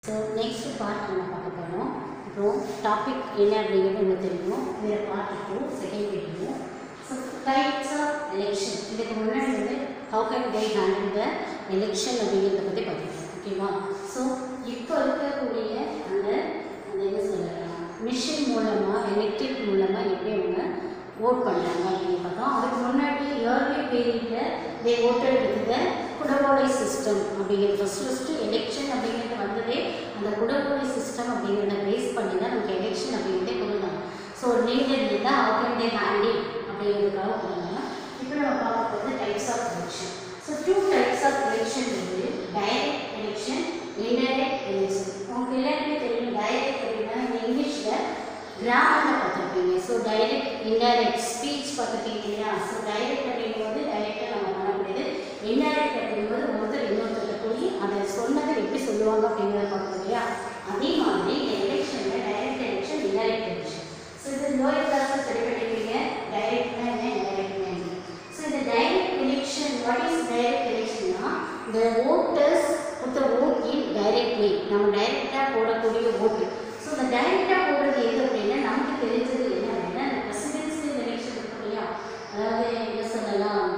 So next part நம்ம பார்க்க போகிறோம் அப்புறம் டாபிக் என்ன அப்படிங்கிறது என்ன தெரியும் இதில் part two second video so types of election இதுக்கு முன்னாடி வந்து how can I handle the election அப்படிங்கிறத பற்றி பார்த்துருக்கோம் ஓகேவா ஸோ இப்போ இருக்கக்கூடிய அந்த அந்த என்ன சொல்லலாம் மிஷின் மூலமாக எலக்ட்ரிக் மூலமாக எப்படி அவங்க ஓட் பண்ணுறாங்க அப்படின்னு பார்த்தோம் அதுக்கு முன்னாடி இயர்லி பீரியடில் they voted with the Kudavolai system அப்படிங்கிறது ஃபஸ்ட் ஃபஸ்ட்டு எலெக்ஷன் அப்படிங்கிறது வந்ததே அந்த குடவோலை சிஸ்டம் அப்படிங்கிறத பேஸ் பண்ணி தான் நமக்கு எலெக்ஷன் அப்படிங்கிறதே கொண்டு வந்தாங்க ஸோ நீடட் தான் ஹவு கேன் தே ஹேண்டில் அப்படிங்கிறதுக்காக கொண்டு வந்தாங்க இப்போ நம்ம பார்க்க போகிறது types of election so two types of election இருக்குது டைரக்ட் எலெக்ஷன் இன்டைரக்ட் எலெக்ஷன் உங்களுக்கு எல்லாருமே தெரியும் டைரக்ட் அப்படின்னா இந்த இங்கிலீஷில் கிராமரில் பார்த்துருப்பீங்க ஸோ டைரக்ட் இன்டைரக்ட் ஸ்பீச் பார்த்துருப்பீங்க இல்லையா ஸோ டைரக்ட் அப்படிங்கும்போது டைரெக்டாக நம்ம பண்ண முடியாது இன்டைரக்ட் அப்படிங்கும்போது ஒருத்தர் இன்னொருத்தர் போய் அதை சொன்னதை எப்படி சொல்லுவாங்க அப்படிங்கிறத பார்க்கணும் இல்லையா அதே மாதிரி இந்த எலெக்ஷனில் direct election indirect election so இது லோயர் கிளாஸில் ஸ்டடி பண்ணிருப்பீங்க டைரக்ட்னா என்ன இன்டைரக்ட்னா என்ன ஸோ இந்த direct election what is direct எலெக்ஷன்னா இந்த ஓட்டர்ஸ் புத்த ஓட் இன் டைரக்ட்லி நம்ம டைரெக்டாக போடக்கூடிய ஓட்டு ஸோ இந்த டைரெக்டாக போடுறது எது அப்படின்னா நமக்கு தெரிஞ்சது என்ன அப்படின்னா இந்த பிரசிடென்சியல் எலெக்ஷன் இருக்கு இல்லையா அதாவது என்ன சொல்லலாம்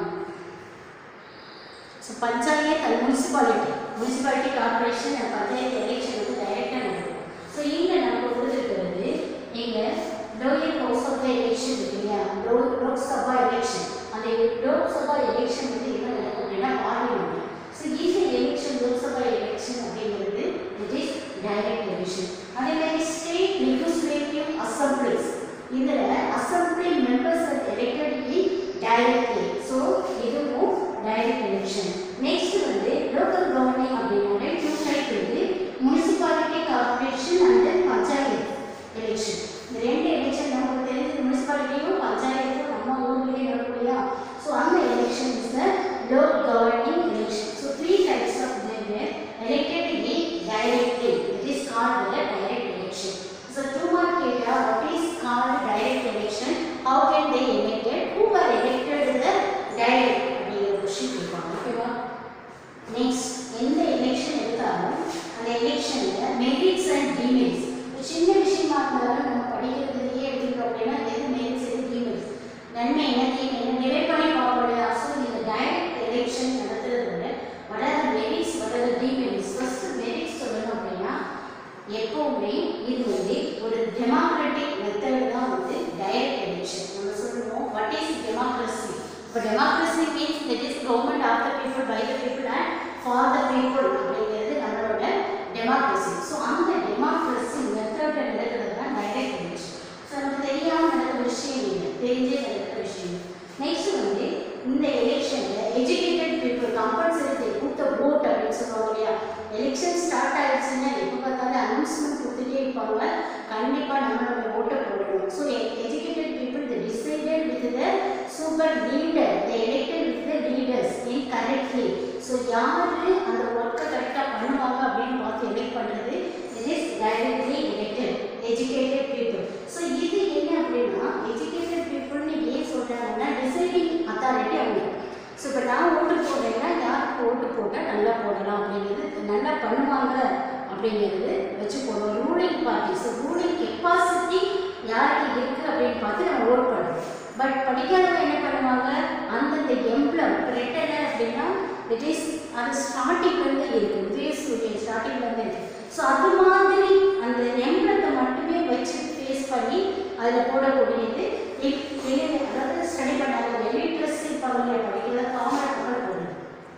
ஸோ பஞ்சாயத்து அது municipality municipality corporation and panchayat election வந்து டைரெக்டாக நடக்கும் ஸோ இங்கே நமக்கு கொடுத்துருக்கிறது எங்கள் lower house of the election இருக்கு இல்லையா லோ லோக்சபா எலெக்ஷன் அந்த லோக்சபா எலெக்ஷன் வந்து என்ன நடக்கும் அப்படின்னா பார்லிமெண்ட் ஸோ இந்த எலெக்ஷன் லோக்சபா எலெக்ஷன் அப்படிங்கிறது இட் இஸ் டைரக்ட் எலெக்ஷன் அதே மாதிரி ஸ்டேட் லெஜிஸ்லேட்டிவ் அசம்பிளிஸ் இதில் assembly members are elected in directly so இதுவும் டைரக்ட் எலெக்ஷன் நெக்ஸ்ட் வந்து லோக்கல் கவர்னிங் அப்படின்னாலே டூ டைப் இருக்கு municipality corporation and panchayat election இந்த ரெண்டு எலெக்ஷன் நமக்கு தெரிஞ்சது முனிசிபாலிட்டியும் பஞ்சாயத்தும் நம்ம ஊர்லேயே நடக்கும் இல்லையா ஸோ அந்த election is the low governing election so three types of there elected in directly it is called the direct election so two mark கேட்டா what is called direct election how can they elected who are elected the direct அப்படிங்கிற question கேட்பாங்க ஓகேவா next எந்த election எடுத்தாலும் அந்த எலெக்ஷனில் merits and demerits ஒரு சின்ன விஷயமா இருந்தாலும் நம்ம படிக்கிறதுலேயே எடுத்துக்கிட்டோம் அப்படின்னா எது மெரிட்ஸ் எது டிமெரிட்ஸ் நன்மை என்ன தீமை என்ன டிவைட் பண்ணி பார்ப்போம் இல்லையா ஸோ இந்த டைரக்ட் எலெக்ஷன் நடத்துறத விட what are the merits what are the demerits first merits சொல்லணும் அப்படின்னா எப்பவுமே இது வந்து ஒரு டெமோக்ராட்டிக் மெத்தட் தான் வந்து டைரக்ட் எலெக்ஷன் நம்ம சொல்லுவோம் வாட் இஸ் டெமோக்ரஸி இப்போ democracy means that is government of the people by the people and for the people அப்படிங்கிறது நம்மளோட டெமோக்ரஸி ஸோ அந்த டெமோக்ரஸி மெத்தடில் நடக்கிறது தான் டைரக்ட் எலெக்ஷன் ஸோ நமக்கு தெரியாமல் நடக்கிற விஷயம் இல்லை தெரிஞ்சே நடக்கிற விஷயம் இல்லை நெக்ஸ்ட் வந்து இந்த எலெக்ஷனில் எஜுகேட்டட் பீப்புள் கம்பல்சரி தே கொடுத்த ஓட் அப்படின்னு சொல்லுவாங்க இல்லையா எலெக்ஷன் ஸ்டார்ட் ஆயிடுச்சுன்னா எப்போ பார்த்தாலும் அனௌன்ஸ்மெண்ட் கொடுத்துட்டே இருப்பாங்க கண்டிப்பாக நம்மளோட ஓட்டை போடணும் so educated people the decided with the super leader the elected with the leaders in correctly so யார் அந்த ஒர்க்கை கரெக்டாக பண்ணுவாங்க அப்படின்னு பார்த்து எலெக்ட் பண்ணுறது it is directly elected educated people so இது என்ன அப்படின்னா எஜுகேட்டட் பீப்புள்னு ஏன் சொல்கிறாங்கன்னா டிசைடிங் அத்தாரிட்டி அவங்க ஸோ இப்போ நான் ஓட்டு போடுறேன்னா யாருக்கு ஓட்டு போட்டால் நல்லா போடலாம் அப்படிங்கிறது நல்லா பண்ணுவாங்க அப்படிங்கிறது வச்சு போடுவோம் ruling party so ruling capacity யாருக்கு இருக்குது அப்படின்னு பார்த்து நம்ம ஓட் பண்ணுறோம் பட் படிக்காதவங்க என்ன பண்ணுவாங்க அந்தந்த எம்ப்ளம் இப்போ ரெட் என்ன அப்படின்னா இட் இஸ் அது ஸ்டார்டிங்லேருந்து இருக்குது உதயசூரியன் ஸ்டார்டிங்லேருந்து இருக்குது ஸோ அது மாதிரி அந்த எம்ப்ளத்தை மட்டுமே வச்சு ஃபேஸ் பண்ணி அதில் போடக்கூடியது இப் வெளியே அதாவது ஸ்டடி பண்ணாங்க லிட்ரஸி பகுதியில் படிக்கிற காமன் மக்கள் போடுறது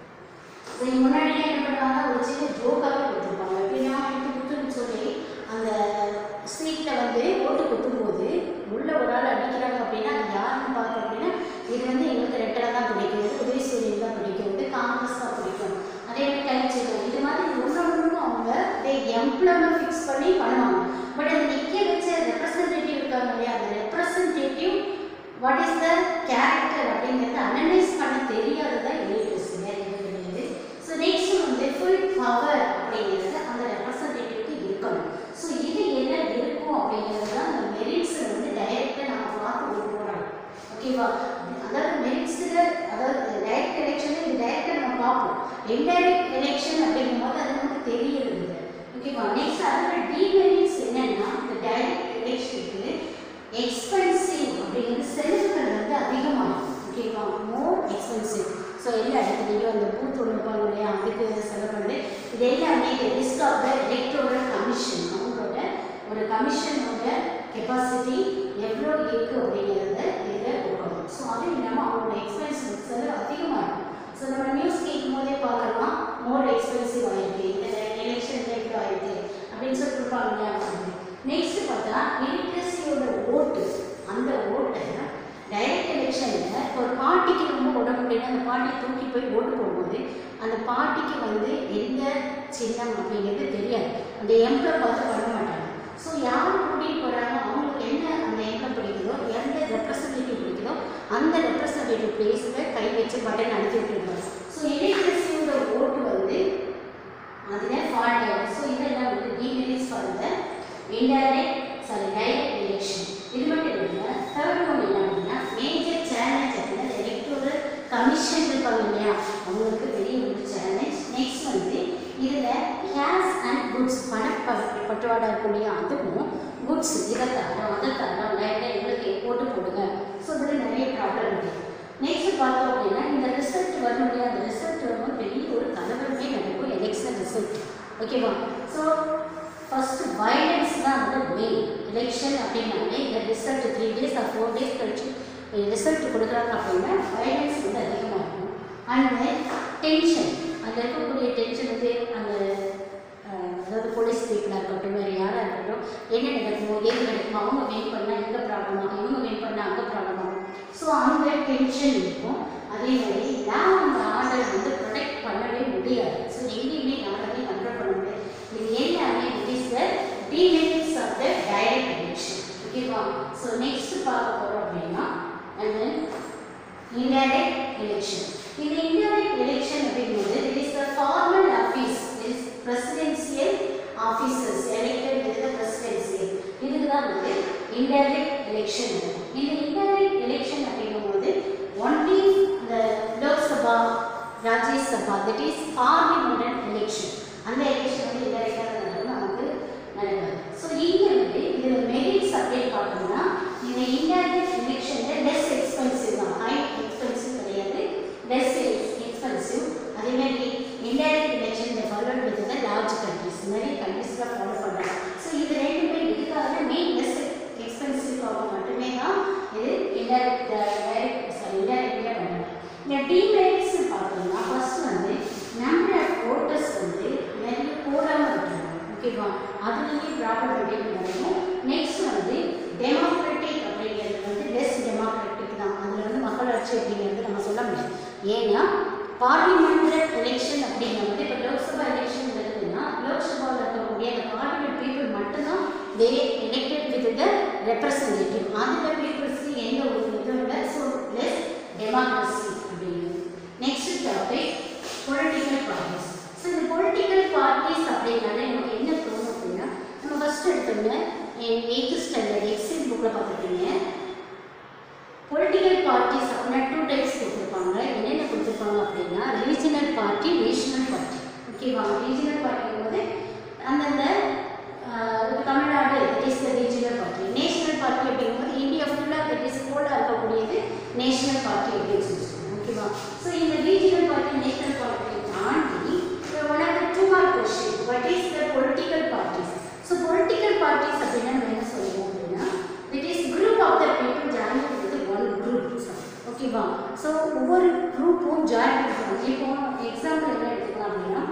ஸோ இதுக்கு முன்னாடியே என்ன பண்ணுவாங்க ஒரு சின்ன ஜோக்காகவே கொடுத்துருப்பாங்க எப்படின்னா குத்து குத்துன்னு சொல்லி அந்த சீட்டில் வந்து ஓட்டு குத்தும்போது உள்ள ஒரு ஆள் அடிக்கிறாங்க அப்படின்னா அது யாருன்னு பார்க்க அப்படின்னா இது வந்து எங்களுக்கு ரெட்டரை தான் பிடிக்கும் இது உதயசூரியன் தான் பிடிக்கும் இது காங்கிரஸ் தான் பிடிக்கும் அதே மாதிரி கழிச்சிடும் இது மாதிரி ஒன்று ஒன்றும் அவங்க தே எம்ப்ளமெண்ட் ஃபிக்ஸ் பண்ணி பண்ணுவாங்க பட் அது நிற்க வச்ச ரெப்ரசன்டேட்டிவ் இருக்காங்க இல்லையா அந்த representative what is the character அப்படிங்கிறத அனலைஸ் பண்ண தெரியாததான் எலிட்டஸ் வேறு எதுவும் கிடையாது ஸோ நெக்ஸ்ட் வந்து ஃபுல் பவர் அப்படிங்கிறது அந்த ரெப்ரசன்டேட்டிவ்க்கு இருக்கணும் ஸோ இது என்ன இருக்கும் அப்படிங்கிறது தான் அந்த மெரிட்ஸை வந்து டைரெக்டாக நம்ம பார்த்து கொண்டு போகிறோம் ஓகேவா அதாவது மெரிட்ஸில் அதாவது டைரக்ட் எலெக்ஷனில் இது டைரெக்டாக நம்ம பார்ப்போம் இன்டைரக்ட் எலெக்ஷன் அப்படிங்கும்போது அது நமக்கு தெரியறது இல்லை ஓகேவா நெக்ஸ்ட் அதோட டீமெரிட்ஸ் என்னன்னா இந்த டைரக்ட் எலெக்ஷனுக்கு எக்ஸ்பென்சிவ் அப்படிங்கிறது செலவுகள் வந்து அதிகமாகும் ஓகேவா மோர் எக்ஸ்பென்சிவ் ஸோ எல்லா இடத்துலையும் அந்த பூத் ஒழுப்பாங்க இல்லையா அதுக்கு செலவு பண்ணுது இது எல்லாமே இந்த list of the electoral commission அவங்களோட ஒரு கமிஷனோட கெப்பாசிட்டி எவ்வளோ இருக்கு அப்படிங்கிறத இதில் கொடுக்கணும் ஸோ அதுவும் இல்லாமல் அவங்களோட எக்ஸ்பென்சிவ் செலவு அதிகமாக இருக்கும் ஸோ நம்ம நியூஸ் கேட்கும் போதே பார்க்கலாம் மோர் எக்ஸ்பென்சிவ் ஆயிருக்கு இந்த எலெக்ஷன் டைப் ஆயிருக்கு அப்படின்னு சொல்லி கொடுப்பாங்க இல்லையா நெக்ஸ்ட் பார்த்தா இலிட்ரஸியோட ஓட்டு அந்த ஓட்டை டைரக்ட் எலெக்ஷனில் ஒரு பார்ட்டிக்கு ரொம்ப உடம்பு முடியல அந்த பார்ட்டியை தூக்கி போய் ஓட்டு போடும்போது அந்த பார்ட்டிக்கு வந்து எந்த சின்னம் அப்படிங்கிறது தெரியாது அந்த எம்பளை பார்த்து பண்ண மாட்டாங்க ஸோ யார் கூட்டிகிட்டு போகிறாங்க அவங்களுக்கு என்ன அந்த எம்பளை பிடிக்குதோ எந்த ரெப்ரசன்டேட்டிவ் பிடிக்குதோ அந்த ரெப்ரசன்டேட்டிவ் பிளேஸில் கை வச்சு பட்டன் அனுப்பி விட்டுருப்பாங்க ஸோ இலிட்ரஸியோட ஓட்டு வந்து அதில் ஃபால்ட் ஆகும் ஸோ இதெல்லாம் வந்து demerits for the indirect sorry direct election இது மட்டும் இல்லை தேர்ட் ஒன் என்ன அப்படின்னா மேஜர் சேலஞ்ச் அப்படின்னா எலக்ட்ரோரல் கமிஷன் இருப்பாங்க இல்லையா அவங்களுக்கு பெரிய ஒரு சேலஞ்ச் நெக்ஸ்ட் வந்து இதில் கேஷ் அண்ட் குட்ஸ் பண ப- பட்டுவாடா இருக்கும் இல்லையா அதுவும் குட்ஸ் இதை தரோம் அதை தரோம் லைட்டாக எங்களுக்கு போட்டு போடுங்க ஸோ இதில் நிறைய ப்ராப்ளம் இருக்குது நெக்ஸ்ட் பார்த்தோம் அப்படின்னா இந்த ரிசல்ட் வரும் இல்லையா அந்த ரிசல்ட் வரும்போது பெரிய ஒரு கலவரமே நடக்கும் எலெக்ஷன் ரிசல்ட் ஓகேவா ஸோ ஃபர்ஸ்ட் வயலன்ஸ் தான் வந்து மெயின் எலெக்ஷன் அப்படின்னாலே இந்த result three days or four days கழிச்சு ரிசல்ட் கொடுக்குறாங்க அப்படின்னா வயலன்ஸ் வந்து அதிகமாக இருக்கும் அண்ட் டென்ஷன் அதில் இருக்கக்கூடிய டென்ஷன் வந்து அந்த அஹ், அதாவது போலீஸ் பீப்புளாக இருக்கட்டும் வேறு யாராக இருக்கட்டும் என்ன நடக்குமோ ஏது நடக்குமோ அவங்க வெயிட் பண்ணால் எங்கே ப்ராப்ளம் ஆகும் இவங்க வெயிட் பண்ணால் அங்கே ப்ராப்ளம் ஆகும் ஸோ அந்த டென்ஷன் இருக்கும் அதே மாதிரி நான் அந்த ஆர்டர் வந்து ப்ரொடெக்ட் பண்ணவே முடியாது ஸோ எங்கேயுமே யாராலையும் கண்ட்ரோல் பண்ண முடியாது இது எல்லாமே it is the demerits of the direct election ஓகேவா ஸோ நெக்ஸ்ட் பார்க்க போகிறோம் அப்படின்னா அண்ட் தென் indirect election. இந்த indirect election அப்படிங்கிறது it is the formal office, it is presidential officers elected with the presidency. இதுதான் வந்து indirect election. இந்த indirect election அப்படிங்கும்போது only the Lok Sabha, Rajya Sabha, that is parliament election. அந்த election வந்து indirect நடக்கும் நமக்கு நடக்காது ஸோ இங்கே வந்து இதில் மெரிட்ஸ் அப்படின்னு பார்த்தோம்னா இந்த இன்டைரக்ட் எலெக்ஷனில் லெஸ் எக்ஸ்பென்சிவ் தான் ஹை எக்ஸ்பென்சிவ் கிடையாது லெஸ் எக்ஸ்பென்சிவ் அதே மாதிரி இன்டைரக்ட் எலெக்ஷன் இந்த ஃபாலோ வித் லார்ஜ் கண்ட்ரிஸ் நிறைய கண்ட்ரிஸ்லாம் ஃபாலோ பண்ணுறாங்க ஸோ இது ரெண்டுமே இதுக்காக மெயின் லெஸ் எக்ஸ்பென்சிவாக மட்டுமே தான் இது இன்டைரக்ட் டைரக்ட் சாரி இன்டைரக்டில் பண்ணுறாங்க இந்த டிமெரிட்ஸ் பார்த்தோம்னா ஃபர்ஸ்ட் வந்து நம்பர் ஆஃப் ஓட்டர்ஸ் வந்து நிறைய போடாமல் இருக்காங்க ஓகேவா அதுலேயே ப்ராப்ளம் அப்படின்னு நடக்கும் நெக்ஸ்ட் வந்து டெமோக்ராட்டிக் அப்படிங்கிறது வந்து லெஸ் டெமோக்ராட்டிக் தான் அதில் வந்து மக்களாட்சி அப்படிங்கிறது நம்ம சொல்ல முடியாது ஏன்னா பார்லிமெண்ட் எலெக்ஷன் அப்படிங்கிறது இப்போ லோக்சபா எலெக்ஷன் வருதுன்னா லோக்சபாவில் இருக்கக்கூடிய அந்த பார்லிமெண்ட் பீப்புள் மட்டும்தான் they elected with the representative அந்த பீப்புள்ஸ்க்கு எந்த ஒரு இதுவும் இல்லை ஸோ லெஸ் டெமோக்ரஸி அப்படிங்கிறது next topic political parties so இந்த பொலிட்டிக்கல் பார்ட்டிஸ் அப்படின்னாலே நமக்கு என்ன தோணும் அப்படின்னா நம்ம ஃபர்ஸ்ட் எடுத்தோம்னா எயித்து ஸ்டாண்டர்ட் எக்ஸிட் புக்கில் பார்த்துருப்பீங்க பொலிட்டிக்கல் பார்ட்டிஸ் அப்படின்னா டூ டைப்ஸ் கொடுத்துருப்பாங்க என்னென்ன கொடுத்துருப்பாங்க அப்படின்னா ரீஜனல் பார்ட்டி நேஷனல் பார்ட்டி ஓகேவா ரீஜனல் பார்ட்டிங்கும் போது அந்தந்த ஆஹ், இப்ப Tamil Nadu that is the regional party national party அப்படிங்கும்போது இந்தியா ஃபுல்லாக தட் இஸ் ஹோலாக இருக்கக்கூடியது நேஷனல் பார்ட்டி அப்படின்னு சொல்லி சொல்லுவோம் ஓகேவா ஸோ இந்த ரீஜனல் பார்ட்டி நேஷனல் பார்ட்டியை தாண்டி one of the two mark question what is the political parties so political parties அப்படின்னா நம்ம என்ன சொல்லுவோம் அப்படின்னா it is group of the people join with one group ஓகேவா ஸோ ஒவ்வொரு குரூப்பும் ஜாயின் பண்ணுறாங்க இப்போ எக்ஸாம்பிள் என்ன எடுத்துக்கலாம் அப்படின்னா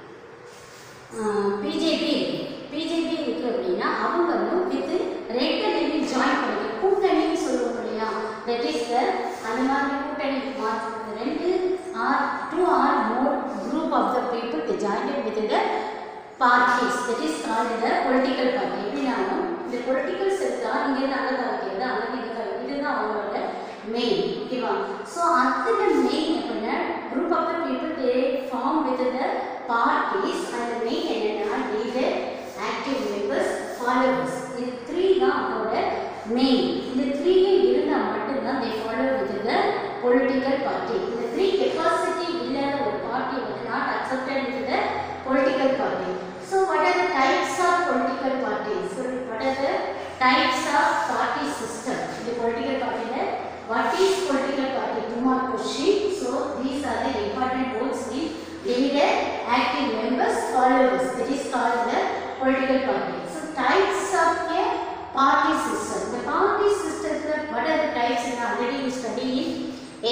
பிஜேபி பிஜேபி இருக்கு அப்படின்னா அவங்களும் வித் ரெட் கலரி ஜாயின் பண்ணி கூட்டணின்னு சொல்லுவோம் இல்லையா தட் இஸ் த அந்த மாதிரி கூட்டணி மா- ரெண்டு or two or more group of the people the join with the parties that is called the political party எப்படின்னாலும் இந்த பொலிட்டிக்கல் செக்டார் இங்கேருந்து அங்கே தவிக்கிறது அங்கே இங்கே தவிர இதுதான் அவங்களோட மெயின் ஓகேவா ஸோ அதில் மெயின் அப்படின்னா group of the people they form with the parties அந்த மெயின் என்னன்னா லீடர் ஆக்டிவ் மெம்பர்ஸ் ஃபாலோவர்ஸ் இது த்ரீ தான் அவங்களோட மெயின் இந்த த்ரீயே இருந்தால் மட்டும்தான் they follow with the political party இந்த த்ரீ கெப்பாசிட்டி இல்லாத ஒரு பார்ட்டி வந்து not accepted with the political party so what are the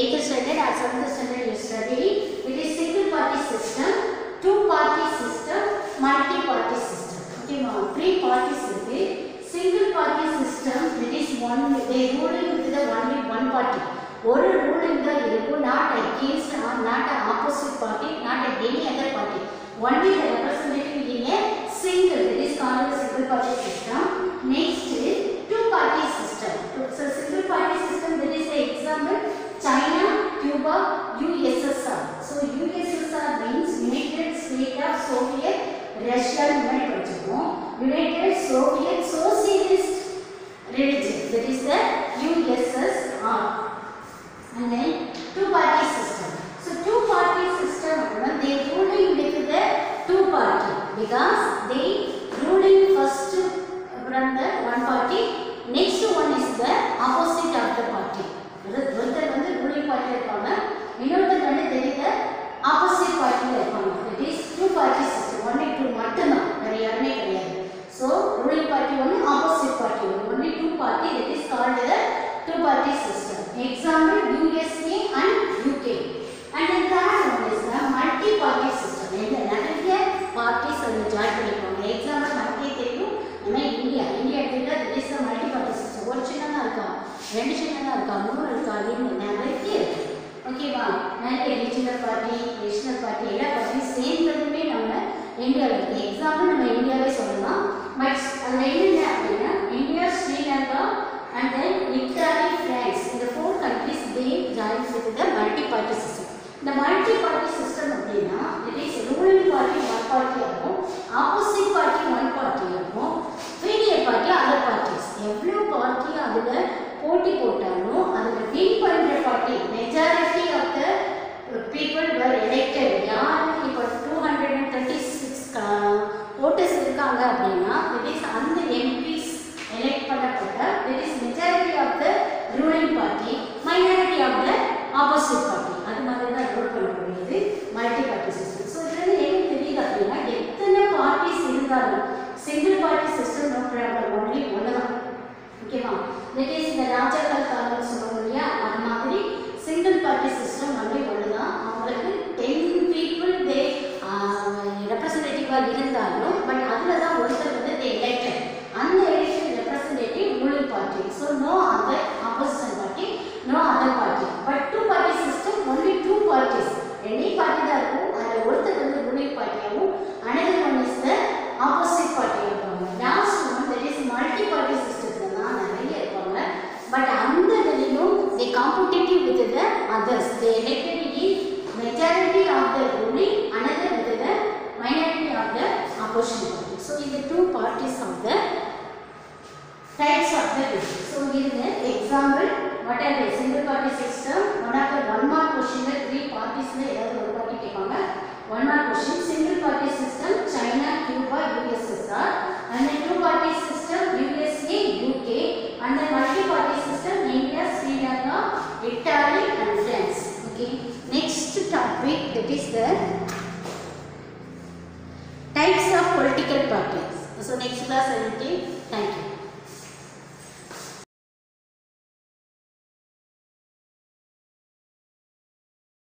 8th standard or 7th standard you study. It is single party system, two party system, multi party system. Okay, ma. Three parties இருக்கு. Single party system, it is one, they ruling with the only one party. ஒரு ruling தான் இருக்கும் not against or not opposite party, not any other party. Only the representative in a single, it is called a single party system. Next, two party system. So single party system, that is the example China, Cuba, USSR. So USSR means United States of Soviet Russia முன்னாடி படிச்சிருக்கோம் United Soviet Socialist Religion. That is the USSR. And then two party system. So two party system, they ruling with the two party because they ruling first from the one party, next one is the opposite of the party. அதாவது ஒருத்தர் வந்து ruling பார்ட்டியில் இருப்பாங்க இன்னொருத்தர் வந்து தெரிந்த opposite பார்ட்டியில் இருப்பாங்க it is two party system only two மட்டும்தான் வேறு யாருமே கிடையாது ஸோ ரூலிங் பார்ட்டி ஒன்று ஆப்போசிட் பார்ட்டி ஒன்று only two party it is called the two party system example USA and UK and the third one is the multi party system இந்த நிறைய parties அதில் join பண்ணிப்பாங்க எக்ஸாம்பிள் நமக்கே தெரியும் நம்ம India India எடுத்துக்கிட்டா this is the multi party system ஒரு சின்னதாக இருக்கா ரெண்டு சின்னதாக இருக்கா மூணு இருக்கா அப்படின்னு நிறைய இருக்கு ஓகேவா நிறைய ரீஜனல் பார்ட்டி நேஷனல் பார்ட்டி எல்லா பார்ட்டியும் சேர்ந்ததுமே நம்ம இந்தியாவில் இருக்கு எக்ஸாம்பிள் நம்ம இந்தியாவே சொல்லலாம் பட் அதில் என்னென்ன அப்படின்னா India Sri Lanka and then Italy France இந்த four countries they join with the multi party system இந்த மல்டி பார்ட்டி சிஸ்டம் அப்படின்னா it is ruling party one party இருக்கும் ஆப்போசிட் பார்ட்டி ஒன் பார்ட்டி இருக்கும் ஃபீலியர் பார்ட்டி அதர் பார்ட்டிஸ் எவ்வளோ party அதில் போட்டி போட்டாலும் அதில் வின் பண்ணுற party majority of the people were elected யார் இப்போ two hundred and thirty six voters இருக்காங்க அப்படின்னா இட் இஸ் அந்த எம்பிஸ் எலெக்ட் பண்ணப்பட்ட it is majority of the ruling party minority of the opposite party அது மாதிரி தான் ரூல் பண்ணக்கூடியது மல்டி பார்ட்டி சிஸ்டம் ஸோ இதுல என்ன தெரியுது அப்படின்னா எத்தனை பார்ட்டிஸ் இருந்தாலும் single party system no problem only ஒன்று தான் ஓகேவா தட் இஸ் இந்த ராஜாக்கள் காலம் சொல்லுவோம் இல்லையா அது மாதிரி சிங்கிள் பார்ட்டி சிஸ்டம் ஒன்லி ஒன்று தான் அவங்களுக்கு டென் பீப்புள் தே ரெப்ரசன்டேட்டிவாக இருந்தாலும் பட் அதில் தான் ஒருத்தர் வந்து தே எலெக்டட் அந்த election representative ruling party so no other opposition party no other party but two party system only two parties ரெண்டே பார்ட்டி தான் இருக்கும் அதில் ஒருத்தர் வந்து ரூலிங் பார்ட்டியாகவும் another one is the opposite பார்ட்டியாக இருப்பாங்க last one that is multi party சிஸ்டத்தில் தான் நிறைய இருப்பாங்க பட் அந்த இதுலேயும் they competitive with the others they elected in majority of the ruling another with the minority of the opposition party. So, in the two parties of the types of the bill. So, here the example, what are the single party system? One of the one mark question, three parties ல ஏதாவது ஒரு party கேட்பாங்க. One mark question, single party system, China, Cuba, USSR. And then two party system, USA, UK. And then multi party system, India, Sri Lanka, Italy and France. Okay. Next topic, that is the types of political parties. So next class I will take. Thank you.